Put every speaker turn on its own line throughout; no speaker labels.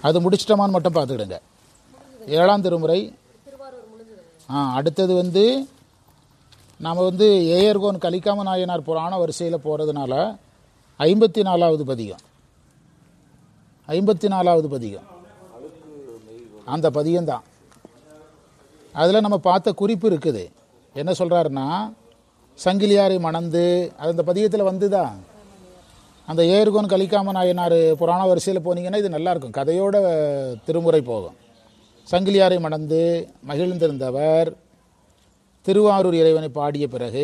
அது முடிச்சிட்டோமான்னு மட்டும் பார்த்துக்கிடுங்க ஏழாம் திருமுறை ஆ அடுத்தது வந்து நாம் வந்து ஏயர்கோன் கலிக்காம நாயனார் புராண வரிசையில் போகிறதுனால ஐம்பத்தி நாலாவது பதிகம் ஐம்பத்தி நாலாவது பதிகம் அந்த பதியம்தான் அதில் நம்ம பார்த்த குறிப்பு இருக்குது என்ன சொல்கிறாருன்னா சங்கிலியாரை மணந்து அது அந்த பதியத்தில் வந்துதா அந்த ஏர்கோன் கலிக்காம நாயனார் புராண வரிசையில் போனீங்கன்னா இது நல்லா இருக்கும் கதையோட திருமுறை போகும் சங்கிலியாரை மணந்து மகிழ்ந்திருந்தவர் திருவாரூர் இறைவனை பாடிய பிறகு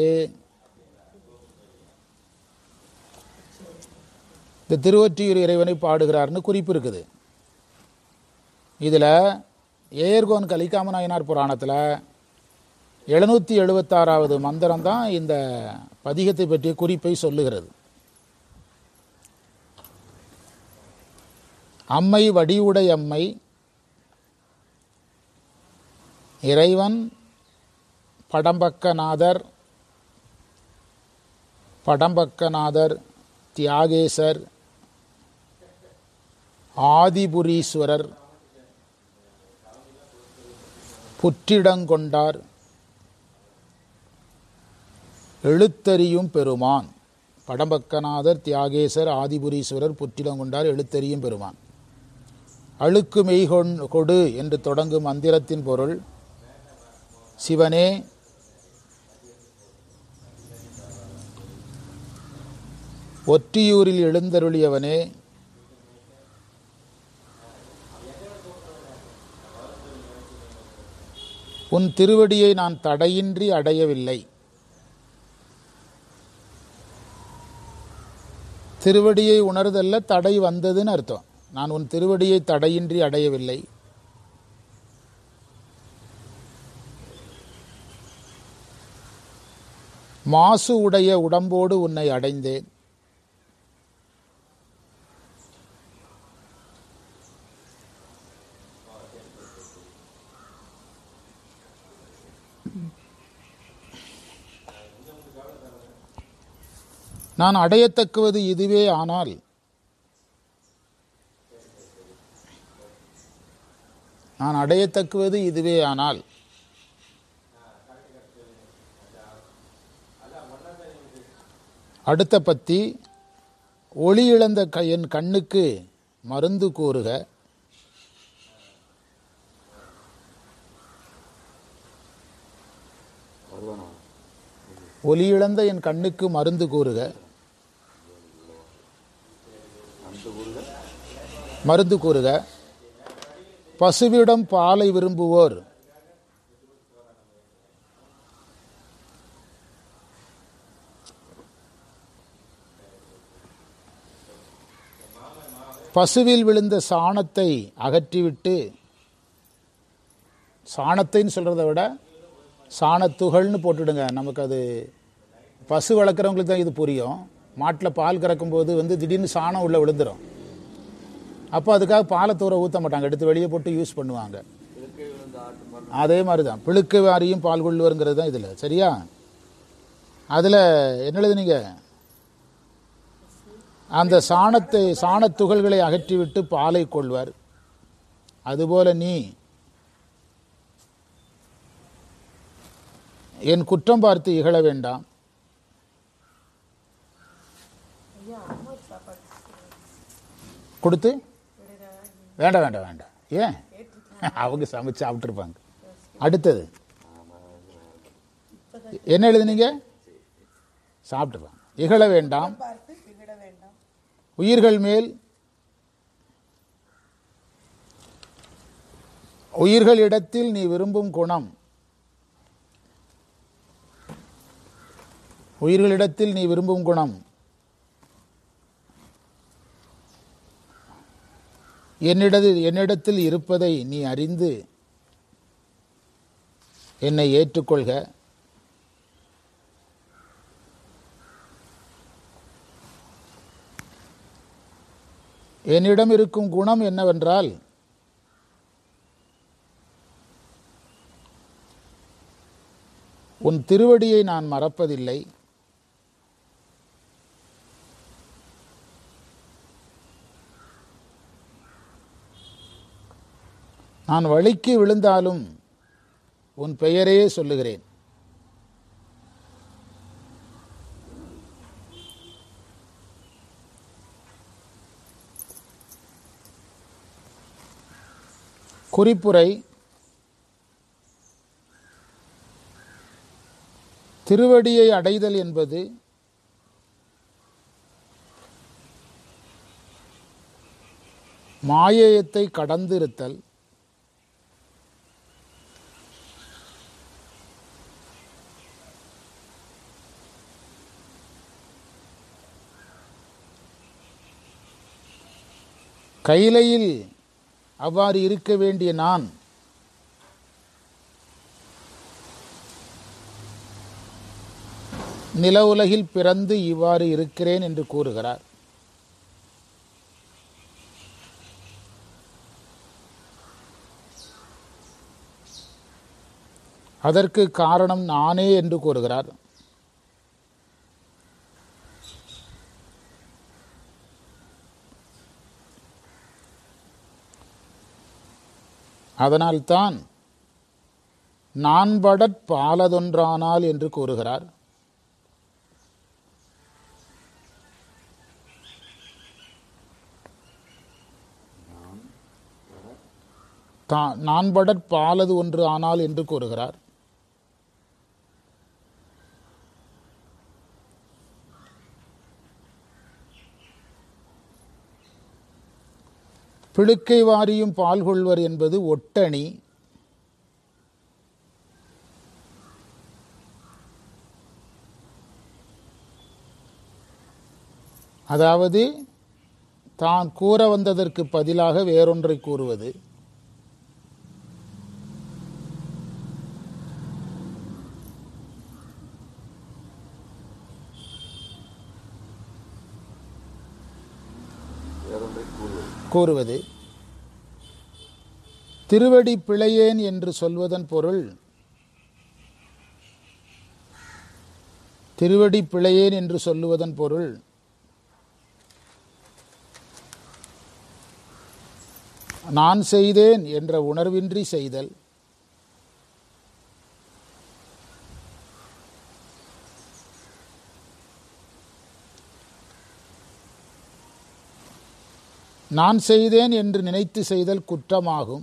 இந்த திருவொற்றியூர் இறைவனை பாடுகிறார்னு குறிப்பு இருக்குது இதில் ஏர்கோன் கலிக்காம நாயனார் புராணத்தில் எழுநூற்றி எழுபத்தாறாவது மந்திரம் தான் இந்த பதிகத்தை பற்றிய குறிப்பை சொல்லுகிறது அம்மை வடிவுடை அம்மை இறைவன் படம்பக்கநாதர் படம்பக்கநாதர் தியாகேசர் ஆதிபுரீஸ்வரர் புற்றிடங்கொண்டார் எழுத்தறியும் பெருமான் படம்பக்கநாதர் தியாகேசர் ஆதிபுரீஸ்வரர் புற்றிடங்கொண்டார் எழுத்தறியும் பெருமான் அழுக்கு மெய்கொண் கொடு என்று தொடங்கும் மந்திரத்தின் பொருள் சிவனே ஒற்றியூரில் எழுந்தருளியவனே உன் திருவடியை நான் தடையின்றி அடையவில்லை திருவடியை உணர்தல்ல தடை வந்ததுன்னு அர்த்தம் நான் உன் திருவடியை தடையின்றி அடையவில்லை மாசு உடைய உடம்போடு உன்னை அடைந்தேன் நான் அடையத்தக்குவது இதுவே ஆனால் நான் அடையத்தக்குவது இதுவே ஆனால் அடுத்த பத்தி ஒளி இழந்த க என் கண்ணுக்கு மருந்து கூறுக ஒளி இழந்த என் கண்ணுக்கு மருந்து கூறுக மருந்து கூறுக பசுவிடம் பாலை விரும்புவோர் பசுவில் விழுந்த சாணத்தை அகற்றிவிட்டு சாணத்தைன்னு சொல்கிறத விட சாணத்துகள்னு போட்டுடுங்க நமக்கு அது பசு வளர்க்குறவங்களுக்கு தான் இது புரியும் மாட்டில் பால் கறக்கும்போது வந்து திடீர்னு சாணம் உள்ளே விழுந்துடும் அப்போ அதுக்காக பாலை தூர ஊற்ற மாட்டாங்க எடுத்து வெளியே போட்டு யூஸ் பண்ணுவாங்க அதே மாதிரி தான் பிழுக்கு வாரியும் பால் கொள்ளுவருங்கிறது தான் இதில் சரியா அதில் என்ன எழுதுனீங்க அந்த சாணத்தை சாணத் துகள்களை அகற்றிவிட்டு பாலை கொள்வர் அதுபோல நீ என் குற்றம் பார்த்து இகழ வேண்டாம் கொடுத்து வேண்டாம் வேண்டாம் வேண்டாம் ஏன் அவங்க சமைச்சு சாப்பிட்ருப்பாங்க அடுத்தது என்ன எழுதுனீங்க சாப்பிட்டுருப்பாங்க இகழ வேண்டாம்
பார்த்து திகழ வேண்டாம்
உயிர்கள் மேல் உயிர்களிடத்தில் நீ விரும்பும் குணம் உயிர்களிடத்தில் நீ விரும்பும் குணம் என்னிடது என்னிடத்தில் இருப்பதை நீ அறிந்து என்னை ஏற்றுக்கொள்க என்னிடம் இருக்கும் குணம் என்னவென்றால் உன் திருவடியை நான் மறப்பதில்லை நான் வழிக்கு விழுந்தாலும் உன் பெயரையே சொல்லுகிறேன் குறிப்புரை திருவடியை அடைதல் என்பது மாயேயத்தை கடந்திருத்தல் கைலையில் அவ்வாறு இருக்க வேண்டிய நான் நில உலகில் பிறந்து இவ்வாறு இருக்கிறேன் என்று கூறுகிறார் அதற்கு காரணம் நானே என்று கூறுகிறார் அதனால்தான் நான்படற் பாலதொன்றானால் என்று கூறுகிறார் தா- நான்படற் பாலது ஒன்று ஆனால் என்று கூறுகிறார் பிழுக்கை வாரியும் பால் கொள்வர் என்பது ஒட்டணி அதாவது தான் கூற வந்ததற்கு பதிலாக வேறொன்றை கூறுவது கூறுவது திருவடி பிழையேன் என்று சொல்வதன் பொருள் திருவடி பிழையேன் என்று சொல்லுவதன் பொருள் நான் செய்தேன் என்ற உணர்வின்றி செய்தல் நான் செய்தேன் என்று நினைத்து செய்தல் குற்றமாகும்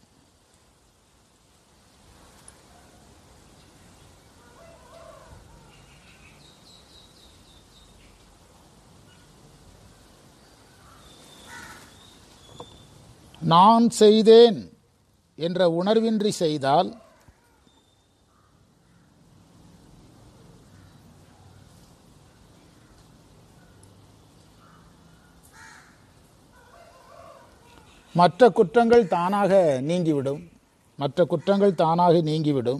நான் செய்தேன் என்ற உணர்வின்றி செய்தால் மற்ற குற்றங்கள் தானாக நீங்கிவிடும் மற்ற குற்றங்கள் தானாக நீங்கிவிடும்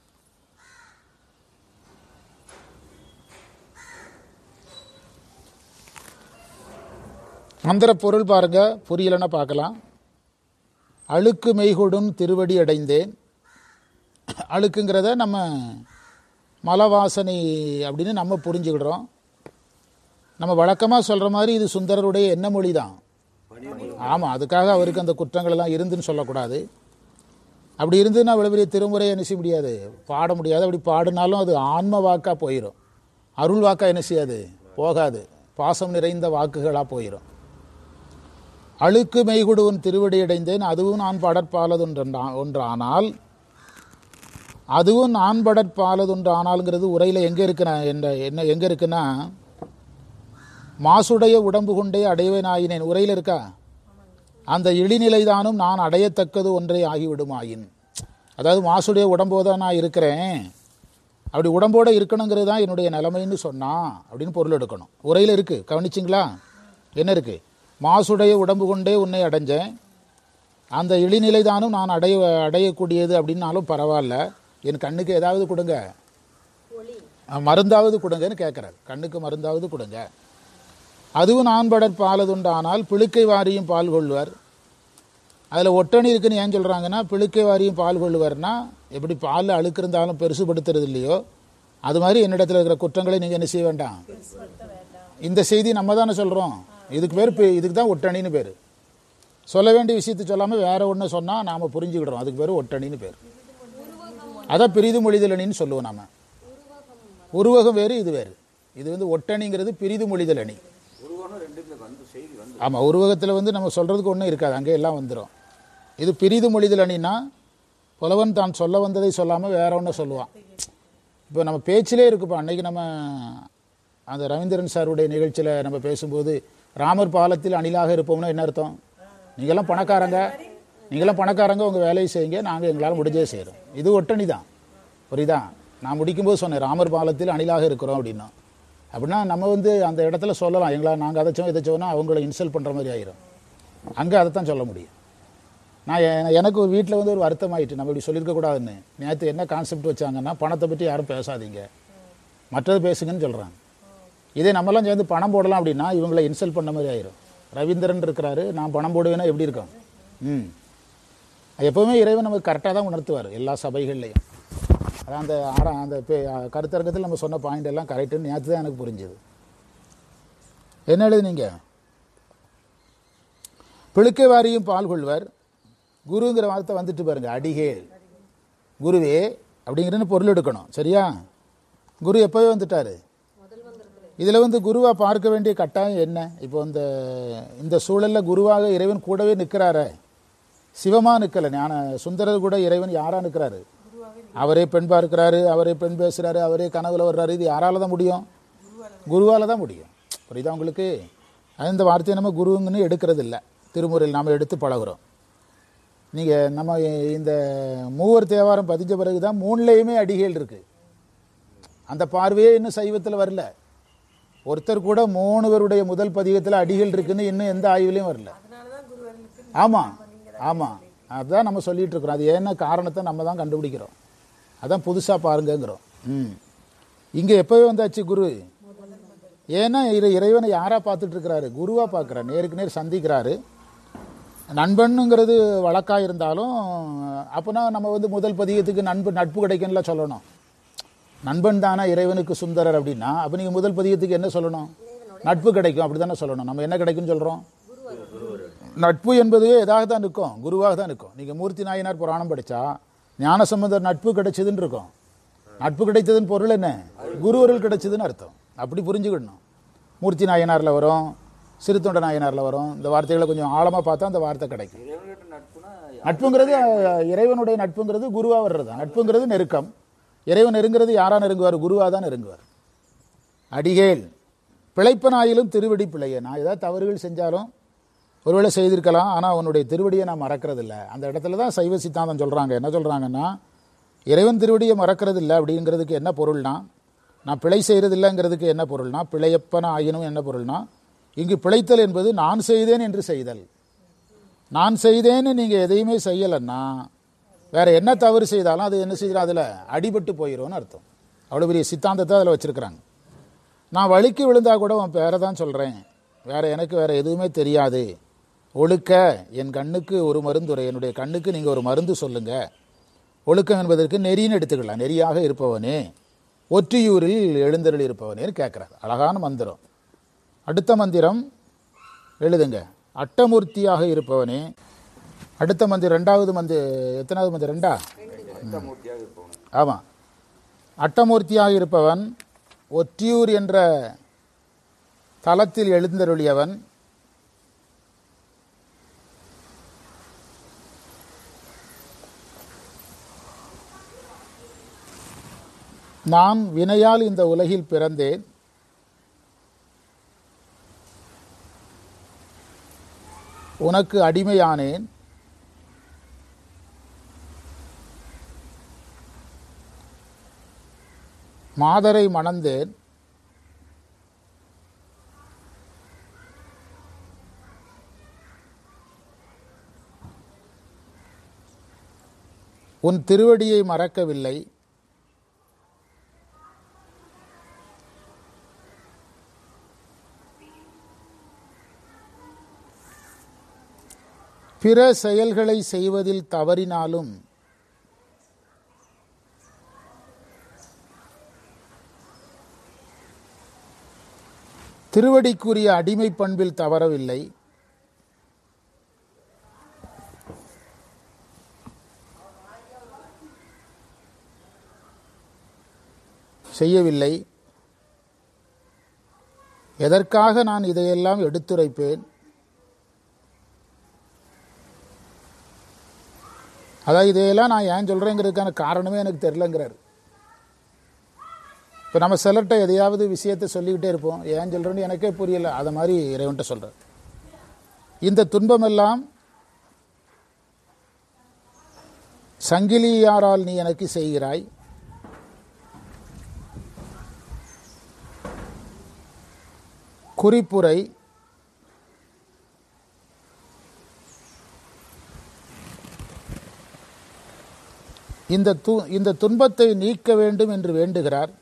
மந்திர பொருள் பாருங்க புரியலன்னா பார்க்கலாம் அழுக்கு மெய்கொடும் திருவடி அடைந்தேன் அழுக்குங்கிறத நம்ம மலவாசனை அப்படின்னு நம்ம புரிஞ்சுக்கிடுறோம் நம்ம வழக்கமாக சொல்கிற மாதிரி இது சுந்தரருடைய என்ன மொழி தான் ஆமாம் அதுக்காக அவருக்கு அந்த குற்றங்கள் எல்லாம் இருந்துன்னு சொல்லக்கூடாது அப்படி இருந்துன்னா இவ்வளோ பெரிய திருமுறை என்ன செய்ய முடியாது பாட முடியாது அப்படி பாடினாலும் அது ஆன்ம வாக்காக போயிடும் அருள் வாக்கா என்ன செய்யாது போகாது பாசம் நிறைந்த வாக்குகளாக போயிடும் அழுக்கு மெய்குடுவன் திருவடி அடைந்தேன் அதுவும் நான் படற்பாலதொன்றா ஒன்றானால் அதுவும் நான் படற்பாலதொன்றானால்ங்கிறது உரையில் எங்கே இருக்குன்னா என்ன என்ன எங்கே இருக்குன்னா மாசுடைய உடம்பு கொண்டே அடைவேனாயினேன் உரையில் இருக்கா அந்த இழிநிலைதானும் நான் அடையத்தக்கது ஒன்றே ஆகிவிடுமாயின் அதாவது மாசுடைய உடம்போடு தான் நான் இருக்கிறேன் அப்படி உடம்போடு இருக்கணுங்கிறது தான் என்னுடைய நிலைமைன்னு சொன்னா அப்படின்னு பொருள் எடுக்கணும் உரையில் இருக்குது கவனிச்சிங்களா என்ன இருக்குது மாசுடைய உடம்பு கொண்டே உன்னை அடைஞ்சேன் அந்த இழிநிலை தானும் நான் அடைய அடையக்கூடியது அப்படின்னாலும் பரவாயில்ல என் கண்ணுக்கு ஏதாவது கொடுங்க அஹ், மருந்தாவது கொடுங்கன்னு கேட்குறார் கண்ணுக்கு மருந்தாவது கொடுங்க அதுவும் நான் படற் பாலதுண்டானால் பிழுக்கை வாரியும் பால் கொள்வர் அதில் ஒட்டணி இருக்குன்னு ஏன் சொல்கிறாங்கன்னா பிழுக்கை வாரியும் பால் கொள்ளுவார்னா எப்படி பால் அழுக்கு இருந்தாலும் பெருசுபடுத்துறது இல்லையோ அது மாதிரி என்னிடத்தில் இருக்கிற குற்றங்களை நீங்கள் என்ன செய்ய வேண்டாம் இந்த செய்தி நம்ம தானே சொல்கிறோம் இதுக்கு பேர் பி- இதுக்கு தான் ஒட்டணின்னு பேர் சொல்ல வேண்டிய விஷயத்தை சொல்லாமல் வேற ஒன்று சொன்னால் நாம் புரிஞ்சுக்கிடுறோம் அதுக்கு பேர் ஒட்டணின்னு பேர் அதான் பிரிது மொழிதல் அணின்னு சொல்லுவோம் நாம உருவகம் வேறு இது வேறு இது வந்து ஒட்டணிங்கிறது பிரிது மொழிதல் அணி
உருவகம் ரெண்டுத்துல வந்து செய்தி வந்து
ஆமாம் உருவகத்தில் வந்து நம்ம சொல்கிறதுக்கு ஒன்றும் இருக்காது அங்கே எல்லாம் வந்துடும் இது பிரிது மொழிதல் அணின்னா புலவன் தான் சொல்ல வந்ததை சொல்லாமல் வேற ஒன்று சொல்லுவான் இப்போ நம்ம பேச்சிலே இருக்குப்பா அன்னைக்கு நம்ம அந்த ரவீந்திரன் சாருடைய நிகழ்ச்சியில் நம்ம பேசும்போது ராமர் பாலத்தில் அணிலாக இருப்போம்னா என்ன அர்த்தம் நீங்களாம் பணக்காரங்க நீங்களாம் பணக்காரங்க உங்கள் வேலையை செய்யுங்க நாங்கள் எங்களால் முடிஞ்சே செய்கிறோம் இது ஒட்டணி தான் புரியுதா நான் முடிக்கும்போது சொன்னேன் ராமர் பாலத்தில் அணிலாக இருக்கிறோம் அப்படின்னா அப்படின்னா நம்ம வந்து அந்த இடத்துல சொல்லலாம் எங்களா நாங்கள் அதை சொன்னோம் இதை சொன்னால் அவங்கள இன்சல்ட் பண்ணுற மாதிரி ஆயிரும் அங்கே அதை தான் சொல்ல முடியும் நான் எ- எனக்கு ஒரு வீட்டில் வந்து ஒரு வருத்தம் ஆயிட்டு நம்ம இப்படி சொல்லியிருக்க கூடாதுன்னு நேற்று என்ன கான்செப்ட் வச்சாங்கன்னா பணத்தை பற்றி யாரும் பேசாதீங்க மற்றது பேசுங்கன்னு சொல்கிறாங்க இதே நம்மலாம் சேர்ந்து பணம் போடலாம் அப்படின்னா இவங்களை இன்சல்ட் பண்ண மாதிரி ஆயிரும் ரவீந்திரன் இருக்கிறாரு நான் பணம் போடுவேன்னா எப்படி இருக்கும் ம் எப்போவுமே இறைவன் நமக்கு கரெக்டாக தான் உணர்த்துவார் எல்லா சபைகள்லையும் அதான் அந்த ஆறா அந்த பே- கருத்தரங்கத்தில் நம்ம சொன்ன பாயிண்ட் எல்லாம் கரெக்டுன்னு நேற்று தான் எனக்கு புரிஞ்சுது என்ன எழுதுனீங்க பிழுக்கை வாரியும் பால் கொள்வர் குருங்கிற வார்த்தை வந்துட்டு பாருங்க அடிகேல் குருவே அப்படிங்கிறன்னு பொருள் எடுக்கணும் சரியா குரு எப்போவே வந்துட்டாரு இதில் வந்து குருவா பார்க்க வேண்டிய கட்டாயம் என்ன இப்போ இந்த இந்த சூழலில் குருவாக இறைவன் கூடவே நிற்கிறாரே சிவமா நிற்கல ஞான சுந்தரர் கூட இறைவன் யாரா நிற்கிறாரு அவரே பெண் பார்க்கிறாரு அவரே பெண் பேசுறாரு அவரே கனவுல வர்றாரு இது யாரால தான் முடியும் குருவால தான் முடியும் புரியுதா உங்களுக்கு அது இந்த வார்த்தையை நம்ம குருங்கன்னு எடுக்கிறது இல்லை திருமுறையில் நாம் எடுத்து பழகுறோம் நீங்கள் நம்ம இந்த மூவர் தேவாரம் பதிஞ்ச பிறகு தான் மூணுலேயுமே அடிகள் இருக்கு அந்த பார்வையே இன்னும் சைவத்தில் வரல ஒருத்தர் கூட மூணு பேருடைய முதல் பதிகத்தில் அடிகள் இருக்குன்னு இன்னும் எந்த ஆய்வுலையும் வரல ஆமாம் ஆமாம் அதுதான் நம்ம சொல்லிட்டு இருக்கிறோம் அது என்ன காரணத்தை நம்ம தான் கண்டுபிடிக்கிறோம் அதான் புதுசாக பாருங்கங்கிறோம் ம் இங்கே எப்போவே வந்தாச்சு குரு ஏன்னா இறை இறைவனை யாராக பார்த்துட்டு இருக்கிறாரு குருவாக பார்க்குறாரு நேருக்கு நேர் சந்திக்கிறாரு நண்பனுங்கிறது வழக்காக இருந்தாலும் அப்போனா நம்ம வந்து முதல் பதிகத்துக்கு நண்பு நட்பு கிடைக்கும்ல சொல்லணும் நண்பன் தானே இறைவனுக்கு சுந்தரர் அப்படின்னா அப்போ நீங்கள் முதல் பதிகத்துக்கு என்ன சொல்லணும் நட்பு கிடைக்கும் அப்படி தானே சொல்லணும் நம்ம என்ன கிடைக்கும்னு சொல்கிறோம் நட்பு என்பது எதாக தான் நிற்கும் குருவாக தான் நிற்கும் நீங்கள் மூர்த்தி நாயனார் புராணம் படித்தா ஞானசம்பந்தர் நட்பு கிடைச்சதுன்னு இருக்கும் நட்பு கிடைத்ததுன்னு பொருள் என்ன குருவருள் கிடைச்சதுன்னு அர்த்தம் அப்படி புரிஞ்சுக்கிடணும் மூர்த்தி நாயனாரில் வரும் சிறுத்தொண்ட நாயனாரில் வரும் இந்த வார்த்தைகளை கொஞ்சம் ஆழமாக பார்த்தா அந்த வார்த்தை கிடைக்கும்
இறைவன்கிட்ட நட்புனா
நட்புங்கிறது அஹ், இறைவனுடைய நட்புங்கிறது குருவா வர்றது தான் நட்புங்கிறது நெருக்கம் இறைவன் நெருங்கிறது யாரா நெருங்குவார் குருவா தான் நெருங்குவார் அடிகேல் பிழைப்பனாயிலும் திருவடி பிழைய நான் ஏதாவது தவறுகள் செஞ்சாலும் ஒருவேளை செய்திருக்கலாம் ஆனால் அவனுடைய திருவடியை நான் மறக்கிறது இல்ல அந்த இடத்துல தான் சைவ சித்தாந்தம் சொல்கிறாங்க என்ன சொல்கிறாங்கன்னா இறைவன் திருவடியை மறக்கிறது இல்லை அப்படிங்கிறதுக்கு என்ன பொருள்னா நான் பிழை செய்கிறது இல்லைங்கிறதுக்கு என்ன பொருள்னா பிழையப்பன ஆயினும் என்ன பொருள்னா இங்கு பிழைத்தல் என்பது நான் செய்தேன் என்று செய்தல் நான் செய்தேன்னு நீங்கள் எதையுமே செய்யலைன்னா வேற என்ன தவறு செய்தாலும் அது என்ன செய்யலாம் அதில் அடிபட்டு போயிடும்னு அர்த்தம் அவ்வளோ பெரிய சித்தாந்தத்தை அதில் வச்சிருக்கிறாங்க நான் வழுக்கி விழுந்தா கூட உன் பேரை தான் சொல்கிறேன் வேற எனக்கு வேற எதுவுமே தெரியாது ஒழுக்க என் கண்ணுக்கு ஒரு மருந்துரை என்னுடைய கண்ணுக்கு நீங்கள் ஒரு மருந்து சொல்லுங்க ஒழுக்கம் என்பதற்கு நெறின்னு எடுத்துக்கலாம் நெறியாக இருப்பவனே ஒற்றியூரில் எழுந்தருள் இருப்பவனேன்னு கேட்குறாரு அழகான மந்திரம் அடுத்த மந்திரம் எழுதுங்க அட்டமூர்த்தியாக இருப்பவனே அடுத்த மந்திரம் ரெண்டாவது மந்தி எத்தனாவது மந்திரம் ரெண்டா
அட்டமூர்த்தியாக இருப்பவன்
ஆமாம் அட்டமூர்த்தியாக இருப்பவன் ஒற்றியூர் என்ற தலத்தில் எழுந்தருளியவன் நான் வினையால் இந்த உலகில் பிறந்தேன் உனக்கு அடிமையானேன் மாதரை மணந்தேன் உன் திருவடியை மறக்கவில்லை பிற செயல்களை செய்வதில் தவறினாலும் திருவடிக்குரிய அடிமை பண்பில் தவறவில்லை செய்யவில்லை எதற்காக நான் இதையெல்லாம் எடுத்துரைப்பேன் அதாவது இதையெல்லாம் நான் ஏன் சொல்கிறேங்கிறதுக்கான காரணமே எனக்கு தெரிலங்கிறார் இப்போ நம்ம சிலர்கிட்ட எதையாவது விஷயத்தை சொல்லிக்கிட்டே இருப்போம் ஏன் சொல்கிறேன்னு எனக்கே புரியல அதை மாதிரி இறைவன்ட்ட சொல்கிறார் இந்த துன்பமெல்லாம் சங்கிலியாரால் நீ எனக்கு செய்கிறாய் குறிப்புரை இந்த து இந்த துன்பத்தை நீக்க வேண்டும் என்று வேண்டுகிறார்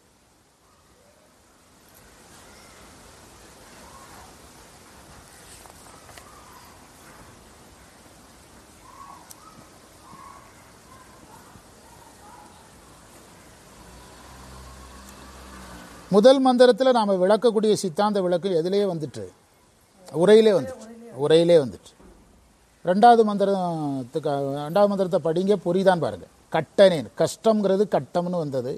முதல் மந்திரத்தில் நாம் விளக்கக்கூடிய சித்தாந்த விளக்கு எதிலேயே வந்துட்டு உரையிலே வந்துட்டு உரையிலே வந்துட்டு ரெண்டாவது மந்திரத்துக்கு ரெண்டாவது மந்திரத்தை படிங்க புரிதான் பாருங்க கட்டனேன் கஷ்டம்ங்கிறது கட்டம்னு வந்தது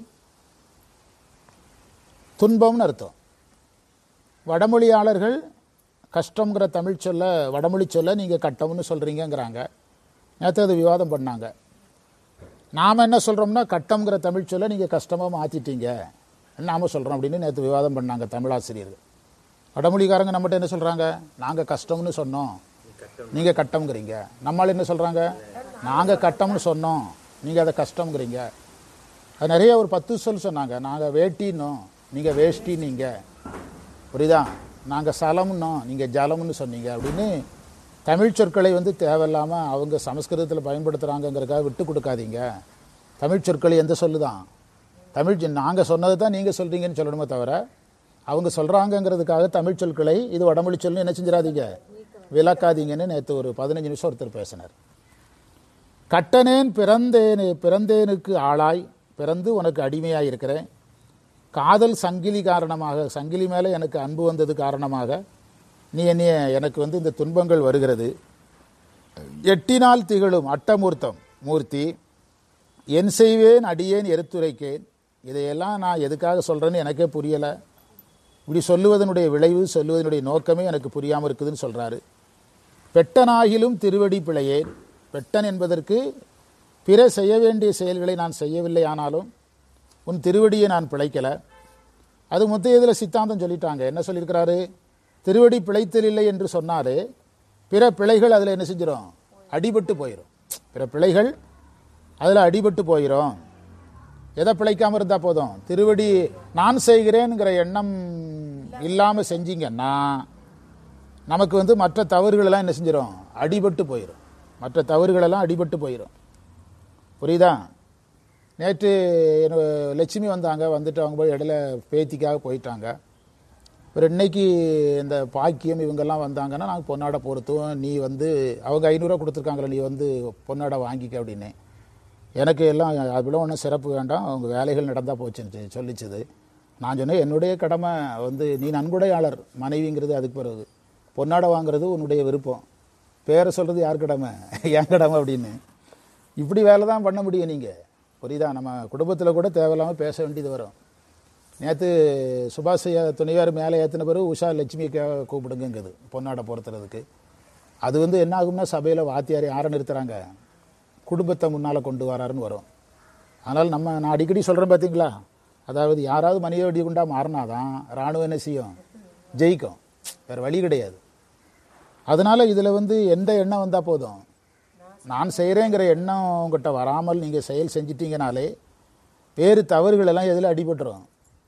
துன்பம்னு அர்த்தம் வடமொழியாளர்கள் கஷ்டங்கிற தமிழ் சொல்ல வடமொழி சொல்ல நீங்கள் கட்டம்னு சொல்கிறீங்கங்கிறாங்க நேற்று அது விவாதம் பண்ணாங்க நாம் என்ன சொல்கிறோம்னா கட்டம்ங்கிற தமிழ் சொல்ல நீங்கள் கஷ்டமாக மாற்றிட்டீங்க நாம சொல்கிறோம் அப்படின்னு நேற்று விவாதம் பண்ணாங்க தமிழாசிரியர்கள் வடமொழிக்காரங்க நம்மகிட்ட என்ன சொல்கிறாங்க நாங்கள் கஷ்டம்னு சொன்னோம் நீங்கள் கட்டம்ங்கிறீங்க நம்மால் என்ன சொல்கிறாங்க நாங்கள் கட்டம்னு சொன்னோம் நீங்கள் அதை கஷ்டம்ங்கிறீங்க அது நிறைய ஒரு பத்து சொல் சொன்னாங்க நாங்கள் வேட்டின்னோம் நீங்கள் வேஷ்டின்னீங்க புரியுதா நாங்கள் சலம்னோம் நீங்கள் ஜலம்னு சொன்னீங்க அப்படின்னு தமிழ் சொற்களை வந்து தேவையில்லாமல் அவங்க சமஸ்கிருதத்தில் பயன்படுத்துகிறாங்கங்கிறக்காக விட்டு கொடுக்காதீங்க தமிழ் சொற்கள் எந்த சொல்லுதான் தமிழ் நாங்கள் சொன்னதை தான் நீங்கள் சொல்கிறீங்கன்னு சொல்லணுமே தவிர அவங்க சொல்கிறாங்கங்கிறதுக்காக தமிழ் சொற்களை இது வடமொழி சொல்லு என்ன செஞ்சிடாதீங்க விளக்காதீங்கன்னு நேற்று ஒரு பதினஞ்சு நிமிஷம் ஒருத்தர் பேசினார் கட்டனேன் பிறந்தேனே பிறந்தேனுக்கு ஆளாய் பிறந்து உனக்கு அடிமையாக இருக்கிறேன் காதல் சங்கிலி காரணமாக சங்கிலி மேலே எனக்கு அன்பு வந்தது காரணமாக நீ என்னைய எனக்கு வந்து இந்த துன்பங்கள் வருகிறது எட்டினால் திகழும் அட்டமூர்த்தம் மூர்த்தி என் செய்வேன் அடியேன் எடுத்துரைக்கேன் இதையெல்லாம் நான் எதுக்காக சொல்கிறேன்னு எனக்கே புரியலை இப்படி சொல்லுவதனுடைய விளைவு சொல்லுவதனுடைய நோக்கமே எனக்கு புரியாமல் இருக்குதுன்னு சொல்கிறாரு பெட்டனாகிலும் திருவடி பிழையேன் பெட்டன் என்பதற்கு பிற செய்ய வேண்டிய செயல்களை நான் செய்யவில்லை ஆனாலும் உன் திருவடியை நான் பிழைக்கலை அது மொத்த இதில் சித்தாந்தம் சொல்லிட்டாங்க என்ன சொல்லியிருக்கிறாரு திருவடி பிழைத்தல் இல்லை என்று சொன்னாலே பிற பிழைகள் அதில் என்ன செஞ்சிடும் அடிபட்டு போயிடும் பிற பிழைகள் அதில் அடிபட்டு போயிடும் எதை பிழைக்காமல் இருந்தால் போதும் திருவடி நான் செய்கிறேங்கிற எண்ணம் இல்லாமல் செஞ்சீங்கன்னா நமக்கு வந்து மற்ற தவறுகளெல்லாம் என்ன செஞ்சிடும் அடிபட்டு போயிடும் மற்ற தவறுகளெல்லாம் அடிபட்டு போயிடும் புரியுதா நேற்று என்ன லட்சுமி வந்தாங்க வந்துட்டு அவங்க போய் இடையில பேத்திக்காக போயிட்டாங்க ஒரு இன்னைக்கு இந்த பாக்கியம் இவங்கெல்லாம் வந்தாங்கன்னா நாங்கள் பொன்னாடை பொறுத்துவோம் நீ வந்து அவங்க ஐநூறுரூவா கொடுத்துருக்காங்களே நீ வந்து பொன்னாடை வாங்கிக்க அப்படின்னு எனக்கு எல்லாம் அப்படிலாம் ஒன்றும் சிறப்பு வேண்டாம் அவங்க வேலைகள் நடந்தால் போச்சுன்னு சொல்லிச்சுது நான் சொன்னேன் என்னுடைய கடமை வந்து நீ நன்கொடையாளர் மனைவிங்கிறது அதுக்கு பிறகு பொன்னாடை வாங்குறது உன்னுடைய விருப்பம் பேரை சொல்கிறது யார் கடமை என் கடமை அப்படின்னு இப்படி வேலை தான் பண்ண முடியும் நீங்கள் புரியுதா நம்ம குடும்பத்தில் கூட தேவையில்லாமல் பேச வேண்டியது வரும் நேற்று சுபாஷ் ஐயா துணையார் மேலே ஏற்றின பிறகு உஷா லட்சுமியை கே கூப்பிடுங்கங்குது பொன்னாடை பொறுத்துறதுக்கு அது வந்து என்ன ஆகும்னா சபையில் வாத்தியார் யாரை நிறுத்துறாங்க குடும்பத்தை முன்னால் கொண்டு வராருன்னு வரும் அதனால் நம்ம நான் அடிக்கடி சொல்கிறேன் பார்த்தீங்களா அதாவது யாராவது மனித வெடி குண்டா மாறினாதான் இராணுவம் என்ன செய்யும் ஜெயிக்கும் வேறு வழி கிடையாது அதனால் இதில் வந்து எந்த எண்ணம் வந்தால் போதும் நான் செய்கிறேங்கிற எண்ணம் உங்கள்கிட்ட வராமல் நீங்கள் செயல் செஞ்சிட்டீங்கனாலே வேறு தவறுகள் எல்லாம் எதில் அடிபட்டுரும்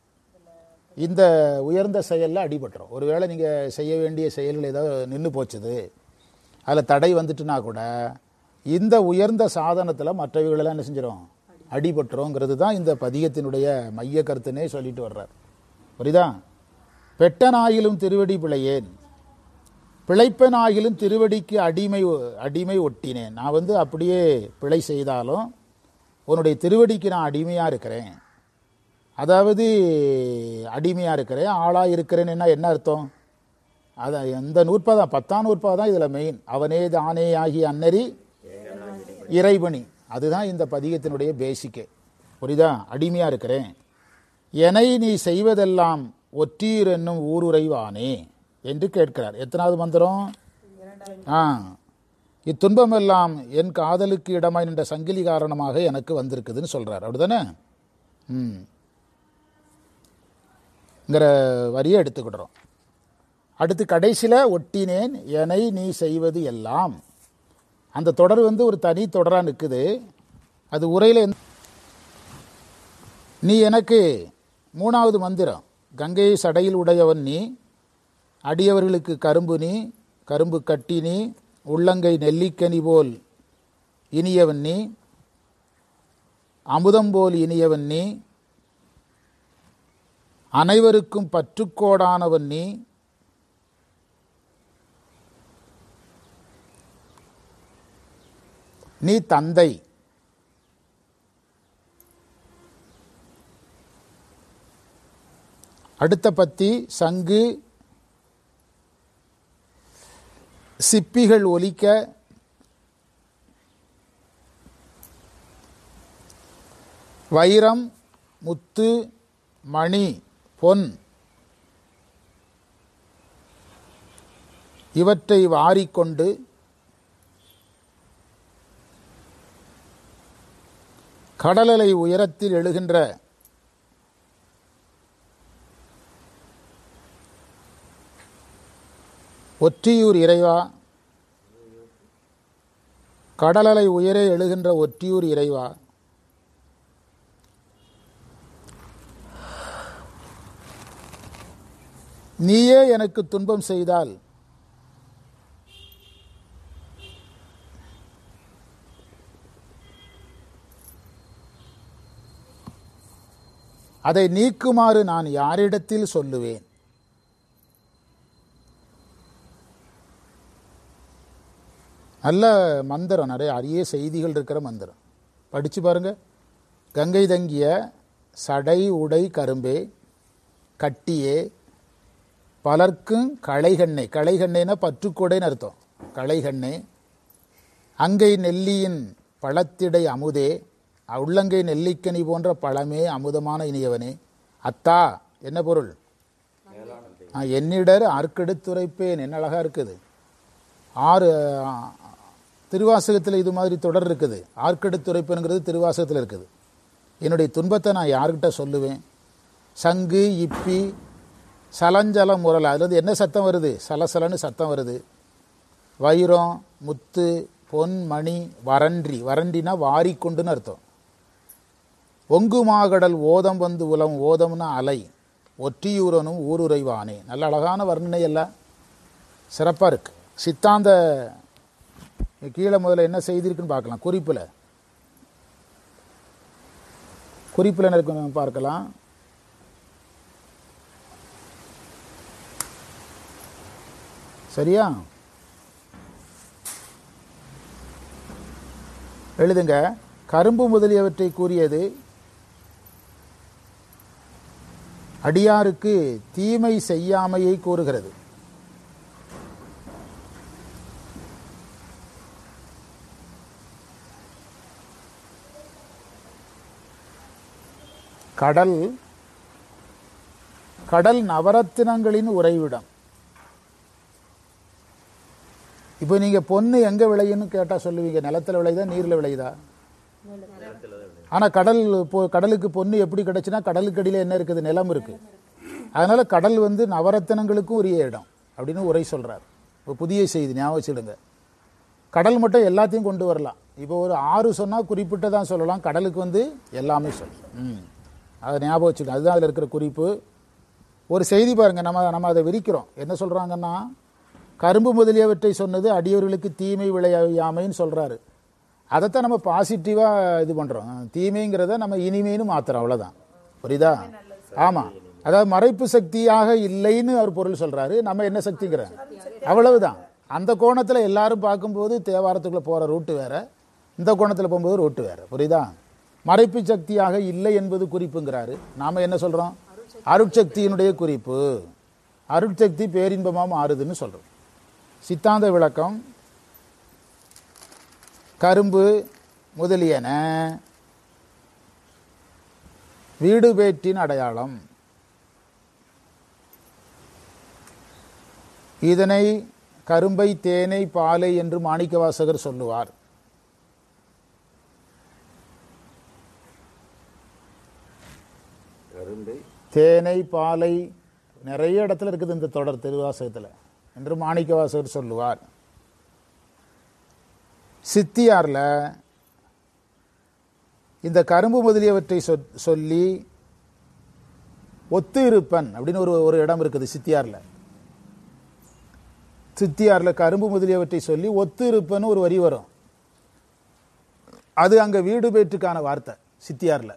இந்த உயர்ந்த செயலில் அடிபட்டுரும் ஒருவேளை நீங்கள் செய்ய வேண்டிய செயல்கள் ஏதோ நின்று போச்சுது அதில் தடை வந்துட்டுனா கூட இந்த உயர்ந்த சாதனத்தில் மற்றவைகளெல்லாம் என்ன செஞ்சிடும் அடிபட்டுருங்கிறது தான் இந்த பதிகத்தினுடைய மைய கருத்துனே சொல்லிட்டு வர்றார் புரியுதா பெட்டனாகிலும் திருவடி பிழையேன் பிழைப்பனாகிலும் திருவடிக்கு அடிமை அடிமை ஒட்டினேன் நான் வந்து அப்படியே பிழை செய்தாலும் உன்னுடைய திருவடிக்கு நான் அடிமையாக இருக்கிறேன் அதாவது அடிமையாக இருக்கிறேன் ஆளாக இருக்கிறேன்னா என்ன அர்த்தம் அதான் இந்த நூற்பா தான் பத்தாம் நூற்பா தான் இதில் மெயின் அவனே தானே ஆகி அன்னரி இறைவனி அதுதான் இந்த பதிகத்தினுடைய பேசிக்கே புரியுதா அடிமையாக இருக்கிறேன் எனை நீ செய்வதெல்லாம் ஒற்றீர் என்னும் ஊருரைவானே என்று கேட்கிறார் எத்தனாவது மந்திரம் ஆ இத்துன்பமெல்லாம் என் காதலுக்கு இடமாய் நின்ற சங்கிலி காரணமாக எனக்கு வந்திருக்குதுன்னு சொல்றார் அப்படிதானே ம் ங்கிற வரியை எடுத்துக்கிடுறோம் அடுத்து கடைசியில் ஒட்டினேன் எனை நீ செய்வது எல்லாம் அந்த தொடர் வந்து ஒரு தனி தொடராக நிற்குது அது உரையில் எந்த- நீ எனக்கு மூணாவது மந்திரம் கங்கை சடையில் உடையவன் நீ அடியவர்களுக்கு கரும்பு நீ கரும்பு கட்டி நீ உள்ளங்கை நெல்லிக்கனி போல் இனியவன் நீ அமுதம் போல் இனியவன் நீ அனைவருக்கும் பற்றுக்கோடானவன் நீ நீ தந்தை அடுத்த பத்தி சங்கு சிப்பிகள் ஒலிக்க வைரம் முத்து மணி பொன் இவற்றை வாரிக்கொண்டு கடலலை உயரத்தில் எழுகின்ற ஒற்றியூர் இறைவா கடலலை உயரே எழுகின்ற ஒற்றியூர் இறைவா நீயே எனக்கு துன்பம் செய்தால் அதை நீக்குமாறு நான் யாரிடத்தில் சொல்லுவேன் நல்ல மந்திரம் நிறைய அரிய செய்திகள் இருக்கிற மந்திரம் படிச்சு பாருங்க கங்கை தங்கிய சடை உடை கரும்பே கட்டியே பலர்க்கும் களைகண்ணை களைகண்ணைனா பற்றுக்கொடைன்னு அர்த்தம் களைகண்ணே அங்கை நெல்லியின் பழத்திடை அமுதே உள்ளங்கை நெல்லிக்கனி போன்ற பழமே அமுதமான இனியவனே அத்தா என்ன பொருள் ஆ, என்னிடர் அற்கெடுத்துரைப்பேன் என்ன அழகா இருக்குது ஆறு ஆ, திருவாசகத்தில் இது மாதிரி தொடர் இருக்குது ஆற்கெடுத்துரைப்பேனுங்கிறது திருவாசகத்தில் இருக்குது என்னுடைய துன்பத்தை நான் யார்கிட்ட சொல்லுவேன் சங்கு இப்பி சலஞ்சல முரல் அதுலேருந்து என்ன சத்தம் வருது சலசலன்னு சத்தம் வருது வைரம் முத்து பொன் மணி வரன்றி வரன்றினா வாரிக்கொண்டுன்னு அர்த்தம் ஒங்கு மாகடல் ஓதம் வந்து உலம் ஓதம்னா அலை ஒற்றியூரனும் ஊருரைவானே நல்ல அழகான வர்ணனை எல்லாம் சிறப்பாக இருக்கு சித்தாந்த கீழே முதல்ல என்ன செய்திருக்குன்னு பார்க்கலாம் குறிப்பில் குறிப்பில் என்ன இருக்குன்னு பார்க்கலாம் சரியா எழுதுங்க கரும்பு முதலியவற்றை கூறியது அடியாருக்கு தீமை செய்யாமையை கூறுகிறது கடல் கடல் நவரத்தினங்களின் உறைவிடம் இப்போ நீங்க பொண்ணு எங்க விளையுன்னு கேட்டா சொல்லுவீங்க நிலத்துல விளையுதா நீர்ல விளையுதா ஆனா கடல் பொ- கடலுக்கு பொண்ணு எப்படி கிடைச்சுன்னா கடலுக்கு அடியில என்ன இருக்குது நிலம் இருக்கு அதனால கடல் வந்து நவரத்தினங்களுக்கும் உரிய இடம் அப்படின்னு உரை சொல்றார் இப்போ புதிய செய்தி ஞாபகம் வச்சுடுங்க கடல் மட்டும் எல்லாத்தையும் கொண்டு வரலாம் இப்போ ஒரு ஆறு சொன்னா குறிப்பிட்டதான் சொல்லலாம் கடலுக்கு வந்து எல்லாமே சொல்லலாம் ம் அதை ஞாபகம் வச்சுக்கணும் அதுதான் அதில் இருக்கிற குறிப்பு ஒரு செய்தி பாருங்க நம்ம நம்ம அதை விரிக்கிறோம் என்ன சொல்றாங்கன்னா கரும்பு முதலியவற்றை சொன்னது அடியவர்களுக்கு தீமை விளையாமைன்னு சொல்றாரு அதைத்தான் நம்ம பாசிட்டிவா இது பண்றோம் தீமைங்கிறத நம்ம இனிமைன்னு மாத்துறோம் அவ்வளவுதான் புரியுதா ஆமா அதாவது மறைப்பு சக்தியாக இல்லைன்னு அவர் பொருள் சொல்றாரு நம்ம என்ன சக்திங்கிறோம் அவ்வளவுதான் அந்த கோணத்துல எல்லாரும் பார்க்கும்போது தேவாரத்துக்குள்ள போற ரூட்டு வேற இந்த கோணத்துல போகும்போது ரூட்டு வேற புரியுதா மறைப்பு சக்தியாக இல்லை என்பது குறிப்புங்கிறாரு நாம என்ன சொல்றோம் அருட்சக்தியினுடைய குறிப்பு அருட்சக்தி பேரின்பமா மாறுதுன்னு சொல்றோம் சித்தாந்த விளக்கம் கரும்பு முதலியன வீடு பேற்றின் அடையாளம் இதனை கரும்பை தேனை பாலை என்று மாணிக்கவாசகர் சொல்லுவார்
கரும்பை
தேனை பாலை நிறைய இடத்துல இருக்குது இந்த தொடர் திருவாசகத்தில் என்று மாணிக்கவாசகர் சொல்லுவார் சித்தியார்ல இந்த கரும்பு முதலியவற்றை சொ- சொல்லி ஒத்து இருப்பன் அப்படின்னு ஒரு ஒரு இடம் இருக்குது சித்தியார்ல சித்தியார்ல கரும்பு முதலியவற்றை சொல்லி ஒத்து இருப்பன் ஒரு வரி வரும் அது அங்க வீடு பேற்றுக்கான வார்த்தை சித்தியார்ல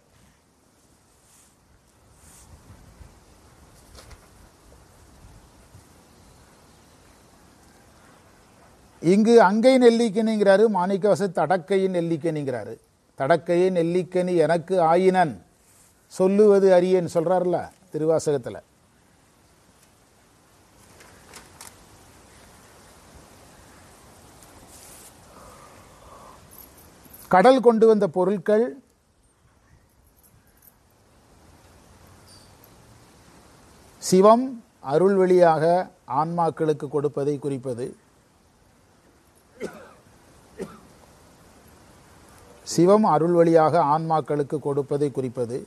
இங்கு அங்கை நெல்லிக்கனிங்கிறாரு மாணிக்கவாச தடக்கையின் நெல்லிக்கனிங்கிறாரு தடக்கையை நெல்லிக்கனி எனக்கு ஆயினன் சொல்லுவது அறியேன் சொல்றாருல திருவாசகத்துல கடல் கொண்டு வந்த பொருட்கள் சிவம் அருள் வழியாக ஆன்மாக்களுக்கு கொடுப்பதை குறிப்பது சிவம் அருள் வழியாக ஆன்மாக்களுக்கு கொடுப்பதை குறிப்பது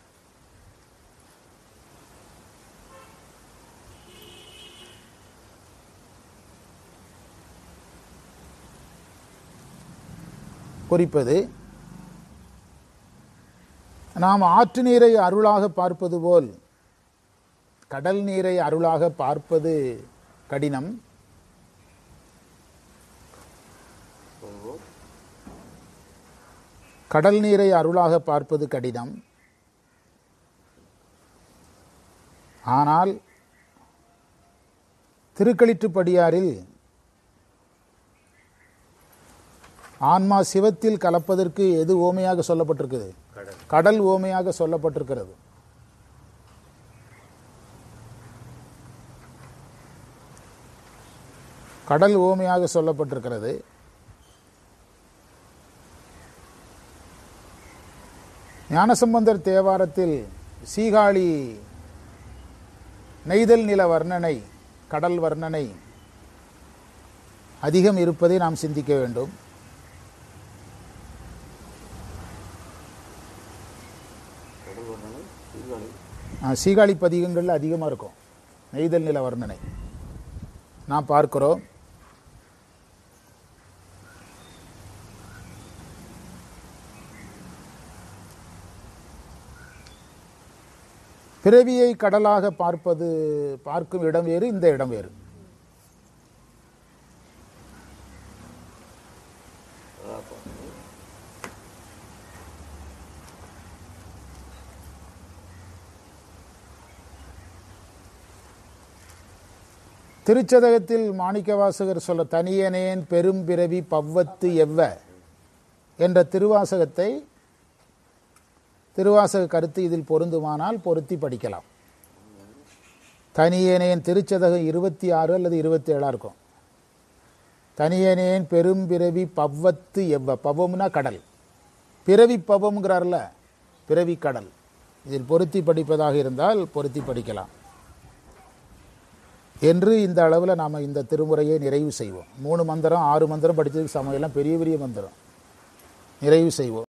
குறிப்பது நாம் ஆற்று நீரை அருளாக பார்ப்பது போல் கடல் நீரை அருளாக பார்ப்பது கடினம் கடல் நீரை அருளாக பார்ப்பது கடினம் ஆனால் திருக்களிற்றுப்படியாரில் ஆன்மா சிவத்தில் கலப்பதற்கு எது ஓமையாக சொல்லப்பட்டிருக்குது
கடல்
கடல் ஓமையாக சொல்லப்பட்டிருக்கிறது கடல் ஓமையாக சொல்லப்பட்டிருக்கிறது ஞானசம்பந்தர் தேவாரத்தில் சீகாழி நெய்தல் நில வர்ணனை கடல் வர்ணனை அதிகம் இருப்பதை நாம் சிந்திக்க வேண்டும்
கடல் வர்ணனை சீர்காழி
ஆ, சீகாழி பதிகங்கள்ல அதிகமாக இருக்கும் நெய்தல் நில வர்ணனை நாம் பார்க்கிறோம் பிறவியை கடலாக பார்ப்பது பார்க்கும் இடம் வேறு இந்த இடம் வேறு
அதான் பாருங்க.
திருச்சதகத்தில் மாணிக்கவாசகர் சொல்ல தனியனேன் பெரும் பிறவி பவ்வத்து எவ்வ என்ற திருவாசகத்தை திருவாசக கருத்து இதில் பொருந்துமானால் பொருத்தி படிக்கலாம் தனியனேன் திருச்சதகம் இருபத்தி ஆறு அல்லது இருபத்தி ஏழா இருக்கும் தனியனேன் பெரும் பிறவி பவ்வத்து எவ்வ பவம்னா கடல் பிறவி பவம்ங்கிறார்ல பிறவி கடல் இதில் பொருத்தி படிப்பதாக இருந்தால் பொருத்தி படிக்கலாம் என்று இந்த அளவில் நாம் இந்த திருமுறையை நிறைவு செய்வோம் மூணு மந்திரம் ஆறு மந்திரம் படித்ததுக்கு சமையெல்லாம் பெரிய பெரிய மந்திரம் நிறைவு செய்வோம்